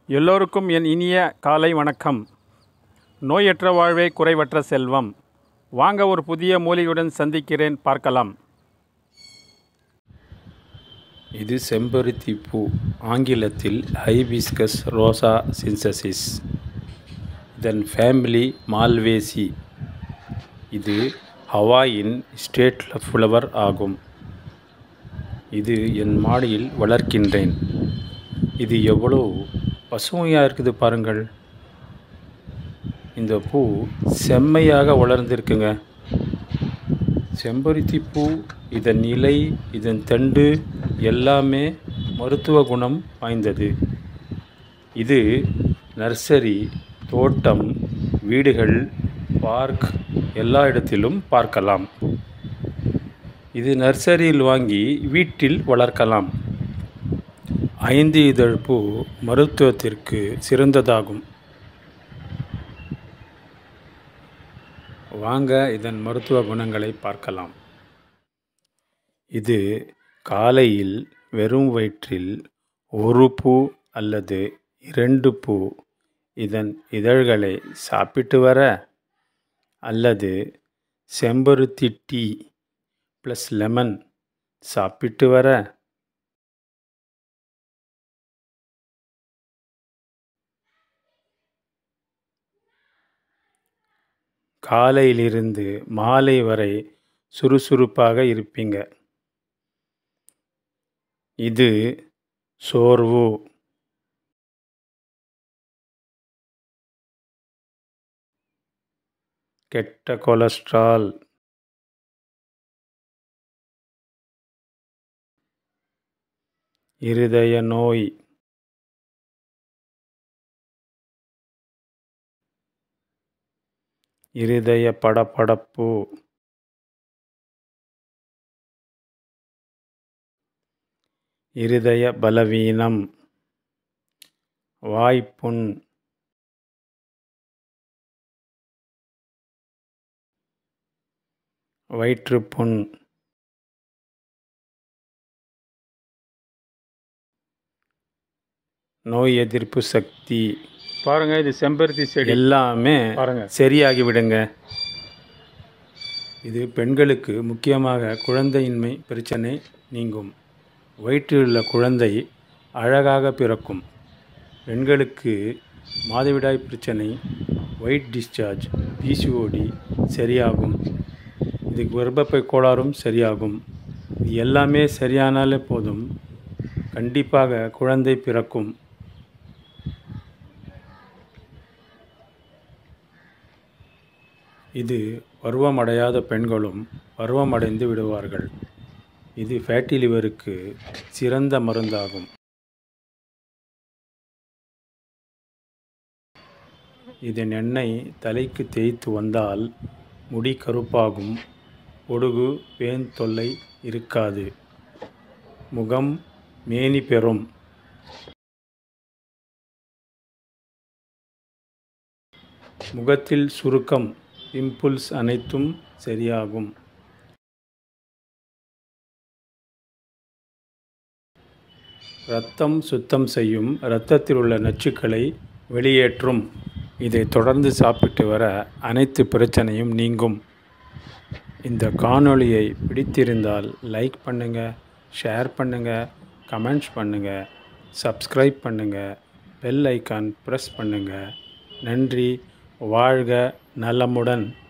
எல்லோருக்கும் என் இனிய காலை வணக்கம் நோயற்ற வாழ்வே குறைவற்ற செல்வம் வாங்க ஒரு புதிய மூலிகையுடன் சந்திக்கிறேன் பார்க்கலாம் இது செம்பருத்தி பூ ஆங்கிலத்தில் ஹைபிஸ்கஸ் ரோசா சின்சசிஸ் இதன் ஃபேமிலி மால்வேசி இது ஹவாயின் ஸ்டேட் ஃப்ளவர் ஆகும் இது என் மாடியில் வளர்க்கின்றேன் இது எவ்வளோ பசுமையாக இருக்குது பாருங்கள் இந்த பூ செம்மையாக வளர்ந்திருக்குங்க செம்பருத்தி பூ இதன் இலை இதன் தண்டு எல்லாமே மருத்துவ குணம் வாய்ந்தது இது நர்சரி தோட்டம் வீடுகள் பார்க் எல்லா இடத்திலும் பார்க்கலாம் இது நர்சரியில் வாங்கி வீட்டில் வளர்க்கலாம் ஐந்து இதழ் பூ மருத்துவத்திற்கு சிறந்ததாகும் வாங்க இதன் மருத்துவ குணங்களை பார்க்கலாம் இது காலையில் வெறும் வயிற்றில் ஒரு பூ அல்லது இரண்டு பூ இதன் இதழ்களை சாப்பிட்டு வர அல்லது செம்பருத்தி டீ ப்ளஸ் லெமன் சாப்பிட்டு வர காலையிலிருந்து மாலை வரை சுறுசுறுப்பாக இருப்பீங்க இது சோர்வு கெட்ட கொலஸ்ட்ரால் இருதய நோய் இருதய படபடப்பு இருதய பலவீனம் வாய்ப்புண் வயிற்றுப்புண் நோய் எதிர்ப்பு சக்தி பாருங்க இது செம்பருத்தி செடி எல்லாமே பாருங்க. சரியாகி விடுங்க இது பெண்களுக்கு முக்கியமாக குழந்தையின்மை பிரச்சனை நீங்கும் வயிற்றிலுள்ள குழந்தை அழகாக பிறக்கும் பெண்களுக்கு மாதவிடாய் பிரச்சனை ஒயிட் டிஸ்சார்ஜ் பிசிஓடி சரியாகும் இது கர்ப்பப்பை கோளாறும் சரியாகும் இது எல்லாமே சரியானாலே போதும் கண்டிப்பாக குழந்தை பிறக்கும் இது பருவமடையாத பெண்களும் பருவமடைந்து விடுவார்கள் இது ஃபேட்டி லிவருக்கு சிறந்த மருந்தாகும் இதன் எண்ணெய் தலைக்கு தேய்த்து வந்தால் முடி கருப்பாகும் பொடுகு பேன் தொல்லை இருக்காது முகம் மேனி பெறும் முகத்தில் சுருக்கம் பிம்பிள்ஸ் அனைத்தும் சரியாகும் இரத்தம் சுத்தம் செய்யும் இரத்தத்தில் உள்ள நச்சுக்களை வெளியேற்றும் இதை தொடர்ந்து சாப்பிட்டு வர அனைத்து பிரச்சனையும் நீங்கும் இந்த காணொளியை பிடித்திருந்தால் லைக் பண்ணுங்கள் ஷேர் பண்ணுங்கள் கமெண்ட்ஸ் பண்ணுங்கள் சப்ஸ்கிரைப் பண்ணுங்கள் பெல் ஐக்கான் ப்ரெஸ் பண்ணுங்கள் நன்றி வாழ்க நலமுடன்